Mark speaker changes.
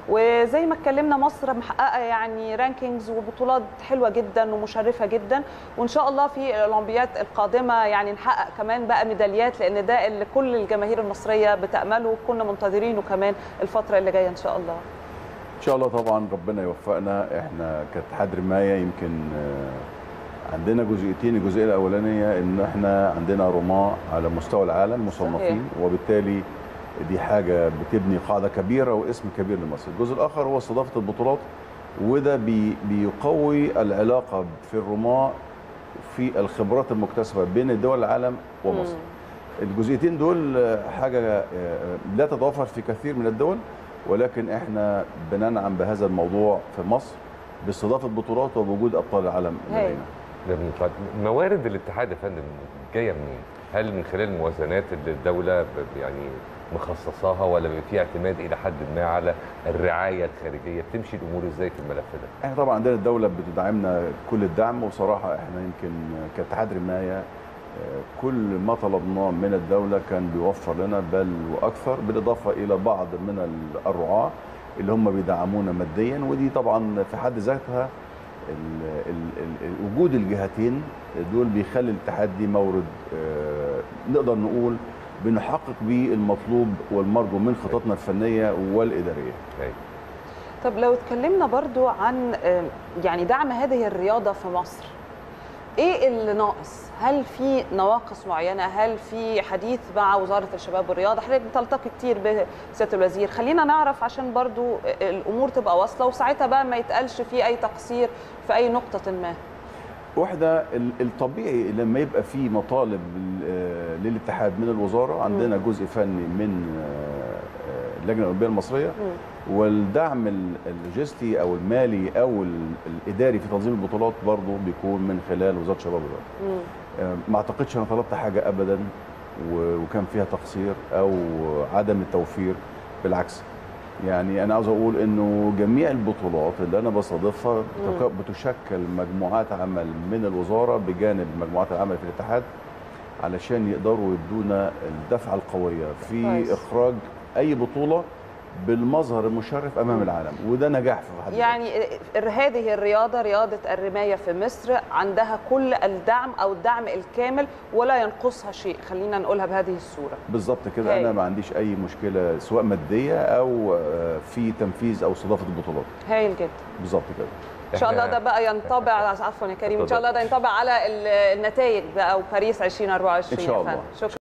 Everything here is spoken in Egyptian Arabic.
Speaker 1: وزي ما اتكلمنا مصر محققه يعني رانكينجز وبطولات حلوه جدا ومشرفه جدا وان شاء الله في الاولمبياد القادمه يعني نحقق كمان بقى ميداليات لان ده اللي كل الجماهير المصريه بتامله كنا منتظرينه كمان الفتره اللي جايه ان شاء الله
Speaker 2: ان شاء الله طبعا ربنا يوفقنا احنا كاتحاد رمايه يمكن عندنا جزئيتين الجزئيه الاولانيه ان احنا عندنا رماة على مستوى العالم مصنفين وبالتالي دي حاجه بتبني قاعده كبيره واسم كبير لمصر الجزء الاخر هو استضافه البطولات وده بي بيقوي العلاقه في الرماة في الخبرات المكتسبه بين الدول العالم ومصر مم. الجزئيتين دول حاجه لا تتوفر في كثير من الدول ولكن احنا بننعم بهذا الموضوع في مصر باستضافه بطولات وبوجود ابطال العالم لدينا.
Speaker 3: جميل طيب موارد الاتحاد يا فندم جايه منين؟ هل من خلال الموازنات اللي الدوله يعني مخصصاها ولا في اعتماد الى حد ما على الرعايه الخارجيه؟ بتمشي الامور ازاي في الملف ده؟
Speaker 2: احنا طبعا عندنا الدوله بتدعمنا كل الدعم وصراحه احنا يمكن كاتحاد رمايه كل ما طلبناه من الدولة كان بيوفر لنا بل وأكثر بالإضافة إلى بعض من الرعاة اللي هم بيدعمونا ماديا ودي طبعا في حد ذاتها ال ال ال وجود الجهتين دول بيخلي الاتحاد دي مورد نقدر نقول بنحقق بيه المطلوب والمرجو من خططنا الفنية والإدارية
Speaker 1: طب لو اتكلمنا برضو عن يعني دعم هذه الرياضة في مصر ايه اللي ناقص؟ هل في نواقص معينه؟ هل في حديث مع وزاره الشباب والرياضه؟ حضرتك بتلتقي كتير بسياده الوزير، خلينا نعرف عشان برضو الامور تبقى واصله وساعتها بقى ما يتقالش في اي تقصير في اي نقطه ما.
Speaker 2: واحدة الطبيعي لما يبقى في مطالب للاتحاد من الوزارة عندنا جزء فني من اللجنة الأولمبية المصرية والدعم اللوجستي أو المالي أو الإداري في تنظيم البطولات برضه بيكون من خلال وزارة الشباب والرياضة ما أعتقدش أنا طلبت حاجة أبدا وكان فيها تقصير أو عدم التوفير بالعكس يعني انا عاوز اقول انه جميع البطولات اللي انا بستضيفها بتشكل مجموعات عمل من الوزاره بجانب مجموعات العمل في الاتحاد علشان يقدروا يدونا الدفعه القويه في كويس. اخراج اي بطوله بالمظهر المشرف امام العالم وده نجاح في حد
Speaker 1: يعني هذه الرياضه رياضه الرمايه في مصر عندها كل الدعم او الدعم الكامل ولا ينقصها شيء خلينا نقولها بهذه الصوره
Speaker 2: بالظبط كده هاي. انا ما عنديش اي مشكله سواء ماديه او في تنفيذ او استضافه البطولات
Speaker 1: هايل جدا
Speaker 2: بالظبط كده
Speaker 1: ان شاء الله ده بقى ينطبع عفوا يا كريم ان شاء الله ده ينطبع على النتائج بقى وباريس 2024
Speaker 2: ان شاء الله
Speaker 1: شكرا